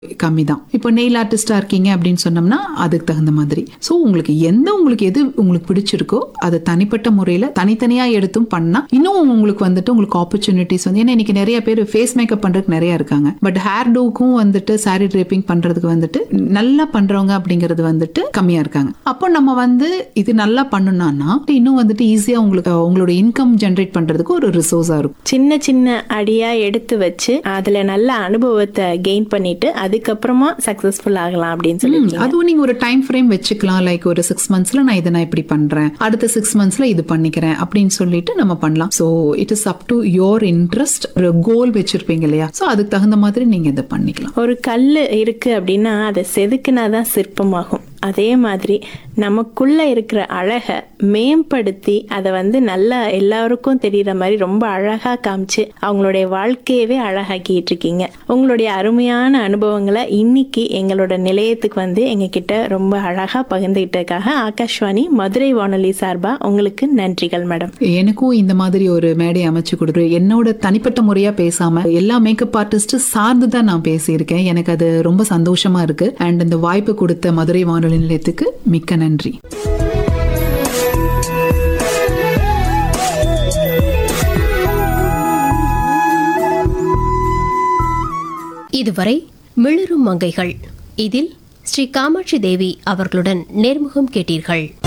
கம்மி தான் இப்போ நெயில் ஆர்டிஸ்டா இருக்கீங்க அப்படின்னு சொன்னோம்னா அதுக்கு தகுந்த மாதிரி ஸோ உங்களுக்கு எந்த உங்களுக்கு எது உங்களுக்கு பிடிச்சிருக்கோ அதை தனிப்பட்ட முறையில் தனித்தனியா எடுத்தும் பண்ணா இன்னும் உங்களுக்கு வந்துட்டு உங்களுக்கு ஆப்பர்ச்சுனிட்டிஸ் வந்து ஏன்னா இன்னைக்கு நிறைய பேர் ஃபேஸ் மேக்கப் பண்றதுக்கு நிறைய இருக்காங்க பட் ஹேர் டூக்கும் வந்துட்டு சாரி ட்ரேப்பிங் பண்றதுக்கு வந்துட்டு நல்லா பண்றவங்க அப்படிங்கிறது வந்துட்டு கம்மியா இருக்காங்க அப்போ நம்ம வந்து இது நல்லா பண்ணணும்னா இன்னும் வந்துட்டு ஈஸியா உங்களுக்கு உங்களோட இன்கம் ஜென்ரேட் பண்றதுக்கு ஒரு ரிசோர்ஸா இருக்கும் சின்ன சின்ன அடியா எடுத்து வச்சு அதுல நல்ல அனுபவத்தை கெயின் பண்ணிட்டு அதுக்கப்புறமா சக்சஸ்ஃபுல் ஆகலாம் அப்படின்னு சொல்லி அதுவும் நீங்க ஒரு டைம் ஃப்ரேம் வச்சுக்கலாம் லைக் ஒரு சிக்ஸ் மந்த்ஸ்ல நான் இதை நான் இப்படி பண்றேன் அடுத்த சிக்ஸ் மந்த்ஸ்ல இது பண்ணிக்கிறேன் அப்படின்னு சொல்லிட்டு நம்ம பண்ணலாம் so it is up to your interest ஒரு கோல் வச்சிருப்பீங்க இல்லையா ஸோ அதுக்கு தகுந்த மாதிரி நீங்க இதை பண்ணிக்கலாம் ஒரு கல் இருக்கு அப்படின்னா அதை செதுக்குனாதான் சிற்பமாகும் அதே மாதிரி நமக்குள்ள இருக்கிற அழகை மேம்படுத்தி அதை வந்து நல்லா எல்லாருக்கும் தெரியுற மாதிரி ரொம்ப அழகா காமிச்சு அவங்களுடைய வாழ்க்கையவே அழகாக்கிட்டு இருக்கீங்க உங்களுடைய அருமையான அனுபவங்களை இன்னைக்கு எங்களோட நிலையத்துக்கு வந்து எங்ககிட்ட ரொம்ப அழகா பகிர்ந்துகிட்டதுக்காக ஆகாஷ்வாணி மதுரை வானொலி சார்பா உங்களுக்கு நன்றிகள் மேடம் எனக்கும் இந்த மாதிரி ஒரு மேடை அமைச்சு கொடுக்குற என்னோட தனிப்பட்ட முறையா பேசாம எல்லா மேக்கப் ஆர்டிஸ்ட் சார்ந்து தான் நான் பேசியிருக்கேன் எனக்கு அது ரொம்ப சந்தோஷமா இருக்கு அண்ட் இந்த வாய்ப்பு கொடுத்த மதுரை வானொலி நிலையத்துக்கு மிக்க நன்றி இதுவரை மிளிரும் மங்கைகள் இதில் ஸ்ரீ காமாட்சி தேவி அவர்களுடன் நேர்முகம் கேட்டீர்கள்